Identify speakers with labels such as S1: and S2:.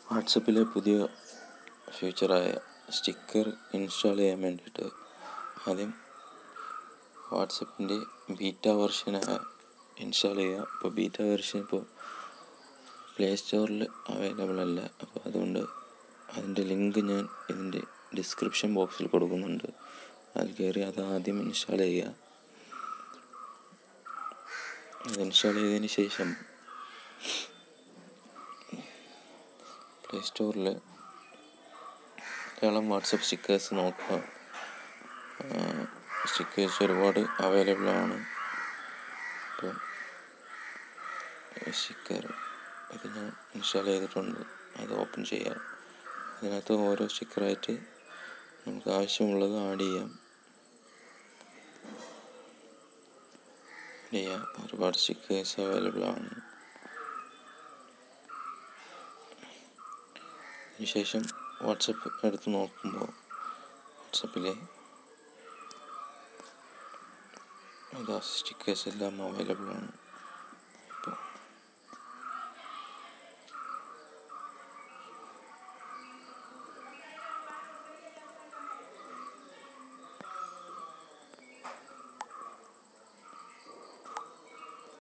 S1: വാട്സപ്പിലെ പുതിയ ഫീച്ചറായ sticker install ചെയ്യാൻ വേണ്ടിയിട്ട് ആദ്യം വാട്സപ്പിൻ്റെ ബീറ്റ വെർഷൻ ഇൻസ്റ്റാൾ ചെയ്യുക അപ്പോൾ ബീറ്റ വെർഷൻ ഇപ്പോൾ പ്ലേ സ്റ്റോറിൽ അവൈലബിൾ അല്ല അപ്പോൾ അതുകൊണ്ട് അതിൻ്റെ ലിങ്ക് ഞാൻ ഇതിൻ്റെ ഡിസ്ക്രിപ്ഷൻ ബോക്സിൽ കൊടുക്കുന്നുണ്ട് അതിൽ കയറി അത് ആദ്യം ഇൻസ്റ്റാൾ ചെയ്യുക അത് ഇൻസ്റ്റാൾ ചെയ്തതിന് ശേഷം പ്ലേ സ്റ്റോറിൽ മലയാളം വാട്സപ്പ് സ്റ്റിക്കേഴ്സ് നോക്കുക സ്റ്റിക്കേഴ്സ് ഒരുപാട് അവൈലബിൾ ആണ് അപ്പോൾ സ്റ്റിക്കർ ഇത് ഞാൻ ഇൻസ്റ്റാൾ ചെയ്തിട്ടുണ്ട് അത് ഓപ്പൺ ചെയ്യാം അതിനകത്ത് ഓരോ സ്റ്റിക്കറായിട്ട് നമുക്ക് ആവശ്യമുള്ളത് ആഡ് ചെയ്യാം ചെയ്യാം ഒരുപാട് സ്റ്റിക്കേഴ്സ് അവൈലബിൾ ആണ് അതിനുശേഷം വാട്സപ്പ് എടുത്ത് നോക്കുമ്പോൾ വാട്സപ്പിലെ അതാ സ്റ്റിക്കേഴ്സ് എല്ലാം അവൈലബിൾ ആണ്